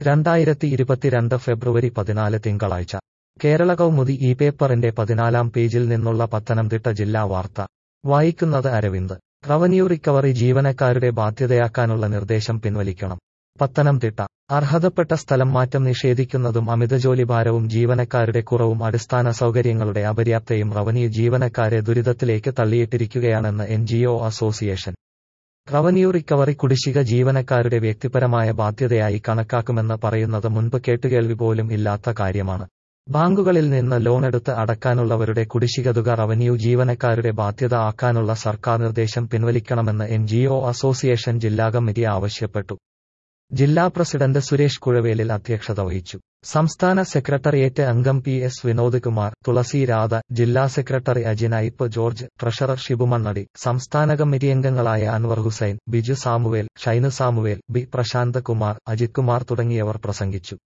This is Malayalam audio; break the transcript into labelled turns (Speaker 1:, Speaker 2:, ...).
Speaker 1: രണ്ടായിരത്തി ഇരുപത്തിരണ്ട് ഫെബ്രുവരി പതിനാല് തിങ്കളാഴ്ച കേരള കൗമുദി ഈ പേപ്പറിന്റെ പതിനാലാം പേജിൽ നിന്നുള്ള പത്തനംതിട്ട ജില്ലാ വാർത്ത വായിക്കുന്നത് അരവിന്ദ് റവന്യൂ റിക്കവറി ജീവനക്കാരുടെ ബാധ്യതയാക്കാനുള്ള നിർദ്ദേശം പിൻവലിക്കണം പത്തനംതിട്ട അർഹതപ്പെട്ട സ്ഥലം മാറ്റം നിഷേധിക്കുന്നതും അമിതജോലിഭാരവും ജീവനക്കാരുടെ കുറവും അടിസ്ഥാന സൗകര്യങ്ങളുടെ അപര്യാപ്തയും റവന്യൂ ജീവനക്കാരെ ദുരിതത്തിലേക്ക് തള്ളിയിട്ടിരിക്കുകയാണെന്ന് എൻജിഒ അസോസിയേഷൻ റവന്യൂ റിക്കവറി കുടിശ്ശിക ജീവനക്കാരുടെ വ്യക്തിപരമായ ബാധ്യതയായി കണക്കാക്കുമെന്ന് പറയുന്നത് മുൻപ് കേട്ടുകേൾവി പോലും ഇല്ലാത്ത കാര്യമാണ് ബാങ്കുകളിൽ നിന്ന് ലോണെടുത്ത് അടക്കാനുള്ളവരുടെ കുടിശ്ശിക തുക റവന്യൂ ജീവനക്കാരുടെ ബാധ്യത ആക്കാനുള്ള സർക്കാർ നിർദ്ദേശം പിൻവലിക്കണമെന്ന് എൻജിഒ അസോസിയേഷൻ ജില്ലാ കമ്മിറ്റി ആവശ്യപ്പെട്ടു ജില്ലാ പ്രസിഡന്റ് സുരേഷ് കുഴവേലിൽ അധ്യക്ഷത വഹിച്ചു സംസ്ഥാന സെക്രട്ടേറിയറ്റ് അംഗം പി എസ് വിനോദ് കുമാർ തുളസി രാധ ജില്ലാ സെക്രട്ടറി അജിനൈപ്പ് ജോർജ് ട്രഷറർ ഷിബുമണ്ണടി സംസ്ഥാന കമ്മിറ്റി അംഗങ്ങളായ Anwar Hussain Biju Samuel Shainu Samuel B Prasanth Kumar Ajith Kumar തുടങ്ങിയവർ പ്രസംഗിച്ചു